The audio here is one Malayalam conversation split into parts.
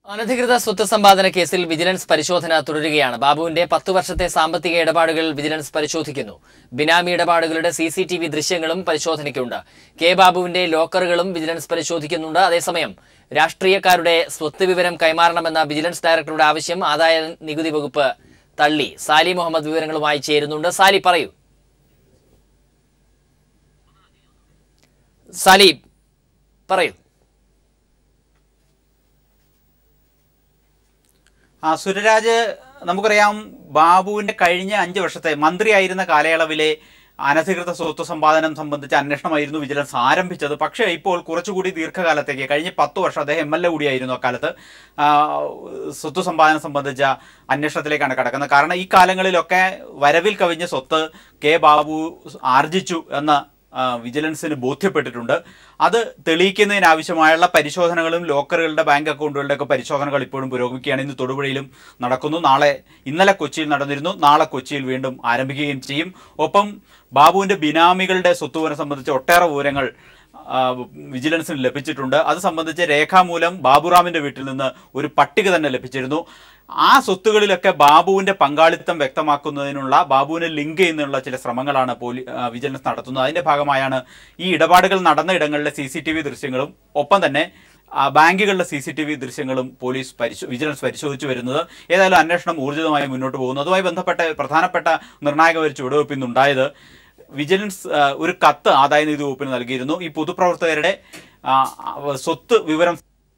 അനധികൃത സ്വത്ത് സമ്പാദന കേസിൽ വിജിലൻസ് പരിശോധന തുടരുകയാണ് ബാബുവിന്റെ പത്തു വർഷത്തെ സാമ്പത്തിക ഇടപാടുകൾ വിജിലൻസ് പരിശോധിക്കുന്നു ബിനാമി ഇടപാടുകളുടെ സി സി ടി വി ദൃശ്യങ്ങളും പരിശോധനയ്ക്കുണ്ട് കെ ബാബുവിന്റെ ലോക്കറുകളും വിജിലൻസ് പരിശോധിക്കുന്നുണ്ട് അതേസമയം രാഷ്ട്രീയക്കാരുടെ സ്വത്ത് വിവരം കൈമാറണമെന്ന വിജിലൻസ് ഡയറക്ടറുടെ ആവശ്യം ആദായ നികുതി വകുപ്പ് തള്ളി സാലി മുഹമ്മദ് വിവരങ്ങളുമായി ചേരുന്നുണ്ട് സാലി പറയൂ സാലി പറയൂ ആ സുരരാജ് നമുക്കറിയാം ബാബുവിന്റെ കഴിഞ്ഞ അഞ്ച് വർഷത്തെ മന്ത്രിയായിരുന്ന കാലയളവിലെ അനധികൃത സ്വത്ത് സമ്പാദനം സംബന്ധിച്ച അന്വേഷണമായിരുന്നു വിജിലൻസ് ആരംഭിച്ചത് പക്ഷേ ഇപ്പോൾ കുറച്ചുകൂടി ദീർഘകാലത്തേക്ക് കഴിഞ്ഞ പത്ത് വർഷം അദ്ദേഹം എം എൽ എ കൂടിയായിരുന്നു അക്കാലത്ത് ആ, സ്വത്ത് സമ്പാദനം സംബന്ധിച്ച അന്വേഷണത്തിലേക്കാണ് കടക്കുന്നത് കാരണം ഈ കാലങ്ങളിലൊക്കെ വരവിൽ കവിഞ്ഞ സ്വത്ത് കെ ബാബു ആർജിച്ചു എന്ന ആ, വിജിലൻസിന് ബോധ്യപ്പെട്ടിട്ടുണ്ട് അത് തെളിയിക്കുന്നതിനാവശ്യമായുള്ള പരിശോധനകളും ലോക്കറുകളുടെ ബാങ്ക് അക്കൗണ്ടുകളുടെ ഒക്കെ പരിശോധനകൾ ഇപ്പോഴും പുരോഗമിക്കുകയാണ് ഇന്ന് തൊടുപുഴയിലും നടക്കുന്നു നാളെ ഇന്നലെ കൊച്ചിയിൽ നടന്നിരുന്നു നാളെ കൊച്ചിയിൽ വീണ്ടും ആരംഭിക്കുകയും ചെയ്യും ഒപ്പം ബാബുവിന്റെ ബിനാമികളുടെ സ്വത്തുവിനെ സംബന്ധിച്ച് ഒട്ടേറെ വിവരങ്ങൾ ആ, വിജിലൻസിന് ലഭിച്ചിട്ടുണ്ട് അത് സംബന്ധിച്ച് രേഖാമൂലം ബാബുറാമിന്റെ വീട്ടിൽ നിന്ന് ഒരു പട്ടിക തന്നെ ലഭിച്ചിരുന്നു ആ സ്വത്തുകളിലൊക്കെ ബാബുവിന്റെ പങ്കാളിത്തം വ്യക്തമാക്കുന്നതിനുള്ള ബാബുവിനെ ലിങ്ക് ചെയ്യുന്നതിനുള്ള ചില ശ്രമങ്ങളാണ് പോലീ ആ, വിജിലൻസ് നടത്തുന്നത് അതിന്റെ ഭാഗമായാണ് ഈ ഇടപാടുകൾ നടന്ന ഇടങ്ങളിലെ സി സി ടി വി ദൃശ്യങ്ങളും ഒപ്പം തന്നെ ആ, ബാങ്കുകളിലെ സി സി ടി വി ദൃശ്യങ്ങളും പോലീസ് പരിശോ വിജിലൻസ് പരിശോധിച്ചു വരുന്നത് ഏതായാലും അന്വേഷണം ഊർജിതമായി മുന്നോട്ട് പോകുന്നു അതുമായി ബന്ധപ്പെട്ട പ്രധാനപ്പെട്ട നിർണായക ഒരു ചുവടുവയ്പ് ഇന്നുണ്ടായത് വിജിലൻസ് ആ, ഒരു കത്ത് ആദായ നികുതി വകുപ്പിന് നൽകിയിരുന്നു ഈ പൊതുപ്രവർത്തകരുടെ ആ, സ്വത്ത് വിവരം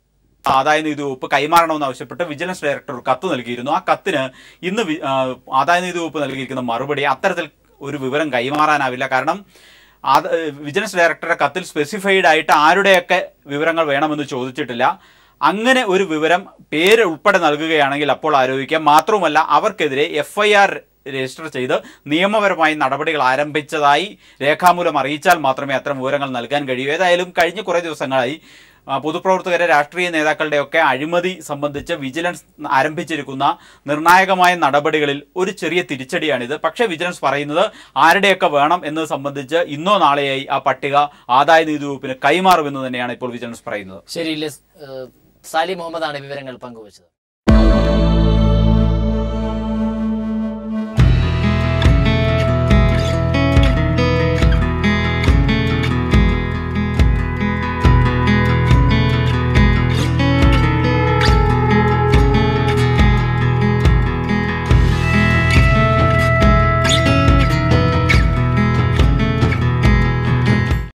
ആദായ നികുതി വകുപ്പ് കൈമാറണമെന്ന് ആവശ്യപ്പെട്ട് വിജിലൻസ് ഡയറക്ടർ ഒരു കത്ത് നൽകിയിരുന്നു ആ കത്തിന് ഇന്ന് വി- ആ, ആദായ നികുതി വകുപ്പ് നൽകിയിരിക്കുന്ന മറുപടി അത്തരത്തിൽ ഒരു വിവരം കൈമാറാനാവില്ല കാരണം ആദ- വിജിലൻസ് ഡയറക്ടറുടെ കത്തിൽ സ്പെസിഫൈഡ് ആയിട്ട് ആരുടെയൊക്കെ വിവരങ്ങൾ വേണമെന്ന് ചോദിച്ചിട്ടില്ല അങ്ങനെ ഒരു വിവരം പേര് ഉൾപ്പെടെ നൽകുകയാണെങ്കിൽ അപ്പോൾ ആരോപിക്കാം മാത്രവുമല്ല അവർക്കെതിരെ എഫ് ഐ ആർ രജിസ്റ്റർ ചെയ്ത് നിയമപരമായി നടപടികൾ ആരംഭിച്ചതായി രേഖാമൂലം അറിയിച്ചാൽ മാത്രമേ അത്തരം വിവരങ്ങൾ നൽകാൻ കഴിയൂ ഏതായാലും കഴിഞ്ഞ കുറേ ദിവസങ്ങളായി ആ, പൊതുപ്രവർത്തകരെ രാഷ്ട്രീയ നേതാക്കളുടെയൊക്കെ അഴിമതി സംബന്ധിച്ച് വിജിലൻസ് ആരംഭിച്ചിരിക്കുന്ന നിർണായകമായ നടപടികളിൽ ഒരു ചെറിയ തിരിച്ചടിയാണിത് പക്ഷേ വിജിലൻസ് പറയുന്നത് ആരുടെയൊക്കെ വേണം എന്നത് സംബന്ധിച്ച് ഇന്നോ നാളെയായി ആ പട്ടിക ആദായ നികുതി വകുപ്പിന് കൈമാറുമെന്ന് തന്നെയാണ് ഇപ്പോൾ വിജിലൻസ് പറയുന്നത് ശരി ലിസ്- ഏഹ് സാലി മുഹമ്മദാണ് വിവരങ്ങൾ പങ്കുവച്ചത്